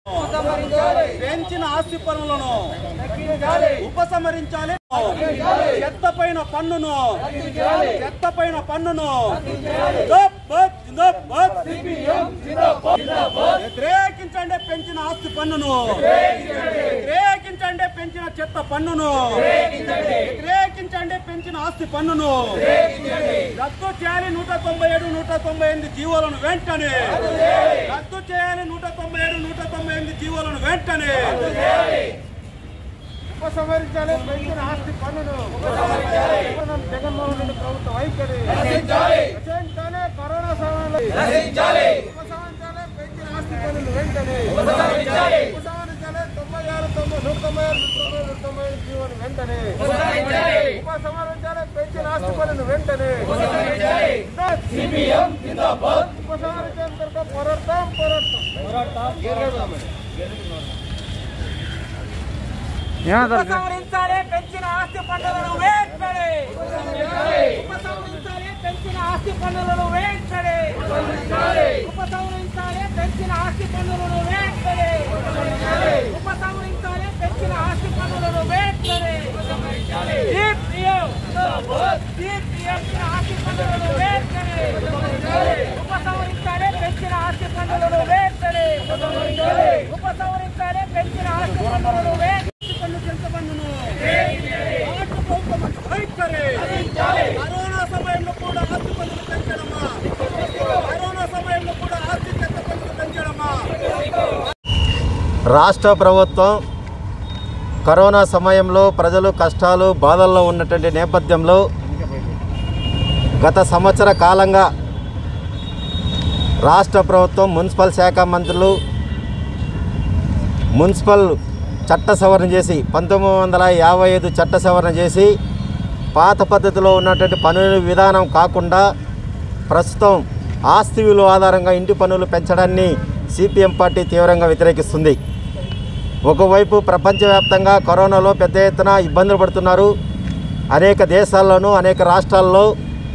పెంచిన ఆస్తి పన్నులను ఉపసంహరించాలి చెత్త పైన పన్నును చెత్త పైన పన్నును జిందాబాద్, జిందాబాద్. వ్యతిరేకించండి పెంచిన ఆస్తి పన్నును వ్యతిరేకించండి పెంచిన చెత్త పన్నును వ్యతిరేకించండి పెంచిన ఆస్తి పన్నును రద్దు చేయాలి నూట తొంభై ఏడు నూట తొంభై ఎనిమిది జీవోలను వెంటనే రద్దు చేయాలి నూట తొంభై ఏడు నూట తొంభై ఎనిమిది జీవోలను వెంటనే ఉపసంహరించాలి పెంచిన ఆస్తి పన్నును జగన్మోహన్ రెడ్డి ప్రభుత్వ వైఖరి రచించాలి కరోనా సమయంలో ఉపసంహరించాలి పెంచిన ఆస్తి పన్నును వెంటనే ఉపసంహరించాలి తొంభై ఆరు తొంభై నూట తొంభై ఆరు నూట తొంభై నూట తొంభై ఐదు జీవోను వెంటనే ఉపసంహరించాలి పెంచిన ఆస్తి పన్నును వెంటనే ఉపసంహరించేంత వరకు పోరాడతాం పోరాడతాం ఉపసంహరించాలి పెంచిన ఆస్తి పన్నులను వెంటనే ఉపసంహరించాలి పెంచిన ఆస్తి పన్నులను వెంటనే ఉపసంహరించాలి పెంచిన ఆస్తి పన్నులను వెంటనే ఉపసంహరించాలి పెంచిన ఆస్తి పన్నులను వెంటనే సిపిఎం సిపిఎం ఆస్తి పన్నులను వెంటనే ఉపసంహరించాలి పెంచిన ఆస్తి పన్నులను వెంటనే ఉపసంహరించాలి పెంచిన ఆస్తి పన్నులను వెంటనే పన్ను చెత్త పన్నును రాష్ట్ర ప్రభుత్వం వైఖరి కరోనా సమయంలో కూడా ఆస్తి పన్నులు పెంచడమా కరోనా సమయంలో కూడా ఆస్తి చెత్త పన్నులు పెంచడమా రాష్ట్ర ప్రభుత్వం కరోనా సమయంలో ప్రజలు కష్టాలు బాధల్లో ఉన్నటువంటి నేపథ్యంలో గత సంవత్సర కాలంగా రాష్ట్ర ప్రభుత్వం మున్సిపల్ శాఖ మంత్రులు మున్సిపల్ చట్ట సవరణ చేసి పంతొమ్మిది వందల యాభై ఐదు చట్ట సవరణ చేసి పాత పద్ధతిలో ఉన్నటువంటి పన్నుల విధానం కాకుండా ప్రస్తుతం ఆస్తి విలువ ఆధారంగా ఇంటి పన్నులు పెంచడాన్ని సిపిఎం పార్టీ తీవ్రంగా వ్యతిరేకిస్తుంది ఒకవైపు ప్రపంచవ్యాప్తంగా కరోనాలో పెద్ద ఎత్తున ఇబ్బందులు పడుతున్నారు అనేక దేశాల్లోనూ అనేక రాష్ట్రాల్లో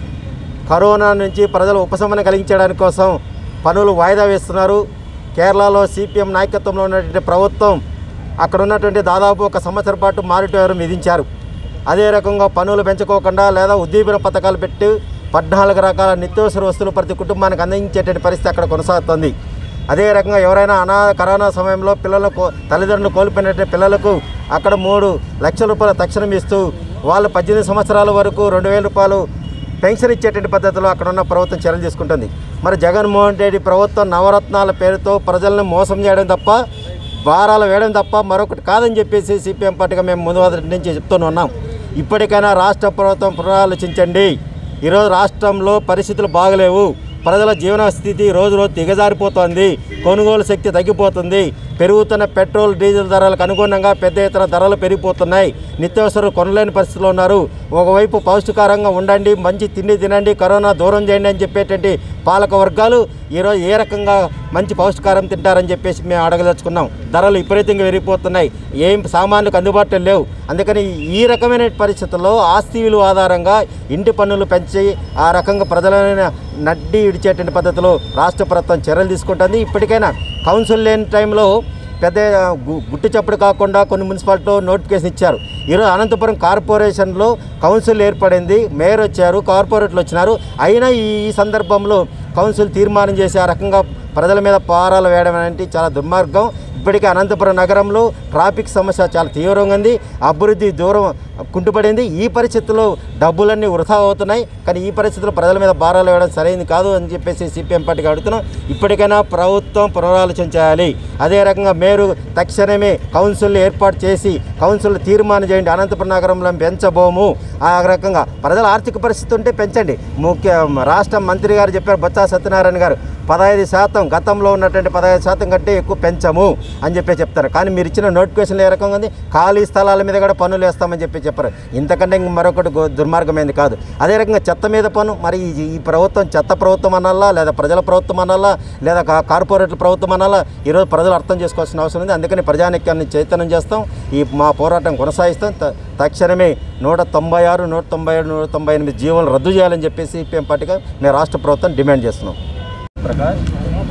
కరోనా నుంచి ప్రజలు ఉపశమనం కలిగించడానికి కోసం పనులు వాయిదా వేస్తున్నారు కేరళలో సిపిఎం నాయకత్వంలో ఉన్నటువంటి ప్రభుత్వం అక్కడ ఉన్నటువంటి దాదాపు ఒక సంవత్సరం పాటు మారిటోరం విధించారు అదే రకంగా పనులు పెంచుకోకుండా లేదా ఉద్దీపన పథకాలు పెట్టి పద్నాలుగు రకాల నిత్యావసర వస్తువులు ప్రతి కుటుంబానికి అందించేటువంటి పరిస్థితి అక్కడ కొనసాగుతుంది అదే రకంగా ఎవరైనా అనా కరోనా సమయంలో పిల్లలకు తల్లిదండ్రులు కోల్పోయినటువంటి పిల్లలకు అక్కడ మూడు లక్షల రూపాయల తక్షణం ఇస్తూ వాళ్ళు పద్దెనిమిది సంవత్సరాల వరకు రెండు వేల రూపాయలు పెన్షన్ ఇచ్చేటువంటి పద్ధతిలో అక్కడ ఉన్న ప్రభుత్వం చర్యలు తీసుకుంటుంది మరి జగన్మోహన్ రెడ్డి ప్రభుత్వం నవరత్నాల పేరుతో ప్రజలను మోసం చేయడం తప్ప భారాలు వేయడం తప్ప మరొకటి కాదని చెప్పేసి సిపిఎం పార్టీగా మేము ముందు మొదటి నుంచి చెప్తూనే ఉన్నాం ఇప్పటికైనా రాష్ట్ర ప్రభుత్వం పునరాలోచించండి ఈరోజు రాష్ట్రంలో పరిస్థితులు బాగలేవు ప్రజల జీవన స్థితి రోజు రోజు దిగజారిపోతోంది కొనుగోలు శక్తి తగ్గిపోతుంది పెరుగుతున్న పెట్రోల్ డీజిల్ ధరలకు అనుగుణంగా పెద్ద ఎత్తున ధరలు పెరిగిపోతున్నాయి నిత్యావసరాలు కొనలేని పరిస్థితిలో ఉన్నారు ఒకవైపు పౌష్టికారంగా ఉండండి మంచి తిండి తినండి కరోనా దూరం చేయండి అని చెప్పేటువంటి పాలక వర్గాలు ఈరోజు ఏ రకంగా మంచి పౌష్టికారం తింటారని చెప్పేసి మేము అడగదలుచుకున్నాం ధరలు విపరీతంగా పెరిగిపోతున్నాయి ఏం సామాన్లకు అందుబాటులో లేవు అందుకని ఈ రకమైన పరిస్థితుల్లో ఆస్తి విలువ ఆధారంగా ఇంటి పన్నులు పెంచి ఆ రకంగా ప్రజలైన నడ్డి ఇడిచేటువంటి పద్ధతిలో రాష్ట్ర ప్రభుత్వం చర్యలు తీసుకుంటుంది ఇప్పటికైనా కౌన్సిల్ లేని టైంలో పెద్ద గు- గుట్టు చప్పుడు కాకుండా కొన్ని మున్సిపాలిటీలో నోటిఫికేషన్ ఇచ్చారు ఈరోజు అనంతపురం కార్పొరేషన్లో కౌన్సిల్ ఏర్పడింది మేయర్ వచ్చారు కార్పొరేట్లు వచ్చినారు అయినా ఈ ఈ సందర్భంలో కౌన్సిల్ తీర్మానం చేసి ఆ రకంగా ప్రజల మీద పారాలు వేయడం అనేది చాలా దుర్మార్గం ఇప్పటికే అనంతపురం నగరంలో ట్రాఫిక్ సమస్య చాలా తీవ్రంగా ఉంది అభివృద్ధి దూరం కుంటుపడింది ఈ పరిస్థితుల్లో డబ్బులన్నీ వృధా అవుతున్నాయి కానీ ఈ పరిస్థితుల్లో ప్రజల మీద భారాలు వేయడం సరైనది కాదు అని చెప్పేసి సిపిఎం పార్టీకి అడుగుతున్నాం ఇప్పటికైనా ప్రభుత్వం పునరాలోచన చేయాలి అదే రకంగా మేరు తక్షణమే కౌన్సిల్ ఏర్పాటు చేసి కౌన్సిల్ తీర్మానం చేయండి అనంతపురం నగరంలో పెంచబోము ఆ రకంగా ప్రజల ఆర్థిక పరిస్థితి ఉంటే పెంచండి ముఖ్య రాష్ట్ర మంత్రి గారు చెప్పారు బొత్స సత్యనారాయణ గారు పదహైదు శాతం గతంలో ఉన్నటువంటి పదహైదు శాతం కంటే ఎక్కువ పెంచము అని చెప్పి చెప్తారు కానీ మీరు ఇచ్చిన నోటిఫికేషన్ ఏ రకంగా ఉంది ఖాళీ స్థలాల మీద కూడా పన్నులు వేస్తామని చెప్పి చెప్పారు ఇంతకంటే ఇంక మరొకటి గో- దుర్మార్గమైంది కాదు అదే రకంగా చెత్త మీద పన్ను మరి ఈ ఈ ప్రభుత్వం చెత్త ప్రభుత్వం అనాలా లేదా ప్రజల ప్రభుత్వం అనాలా లేదా కా- కార్పొరేట్ల ప్రభుత్వం అనాలా ఈరోజు ప్రజలు అర్థం చేసుకోవాల్సిన అవసరం ఉంది అందుకని ప్రజానికాన్ని చైతన్యం చేస్తాం ఈ మా పోరాటం కొనసాగిస్తాం త- తక్షణమే నూట తొంభై ఆరు నూట తొంభై ఏడు నూట తొంభై ఎనిమిది జీవోలు రద్దు చేయాలని చెప్పేసి సిపిఎం పార్టీగా మేము రాష్ట్ర ప్రభుత్వం డిమాండ్ చేస్తున్నాం ప్రకాష్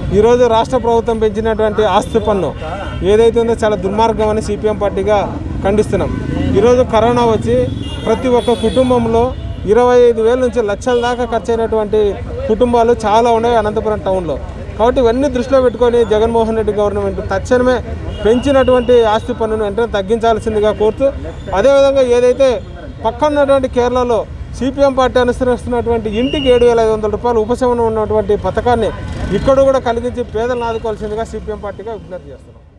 ఈరోజు రాష్ట్ర ప్రభుత్వం పెంచినటువంటి ఆస్తి పన్ను ఏదైతే ఉందో చాలా దుర్మార్గం అని సిపిఎం పార్టీగా ఖండిస్తున్నాం ఈరోజు కరోనా వచ్చి ప్రతి ఒక్క కుటుంబంలో ఇరవై ఐదు వేల నుంచి లక్షల దాకా ఖర్చు అయినటువంటి కుటుంబాలు చాలా ఉన్నాయి అనంతపురం టౌన్లో కాబట్టి ఇవన్నీ దృష్టిలో పెట్టుకొని జగన్మోహన్ రెడ్డి గవర్నమెంట్ తక్షణమే పెంచినటువంటి ఆస్తి పన్నును వెంటనే తగ్గించాల్సిందిగా కోరుతూ అదేవిధంగా ఏదైతే పక్కన ఉన్నటువంటి కేరళలో సిపిఎం పార్టీ అనుసరిస్తున్నటువంటి ఇంటికి ఏడు వేల ఐదు వందల రూపాయలు ఉపశమనం ఉన్నటువంటి పథకాన్ని ఇక్కడ కూడా కలిగించి పేదలను ఆదుకోవాల్సిందిగా సిపిఎం పార్టీగా విజ్ఞప్తి చేస్తున్నాం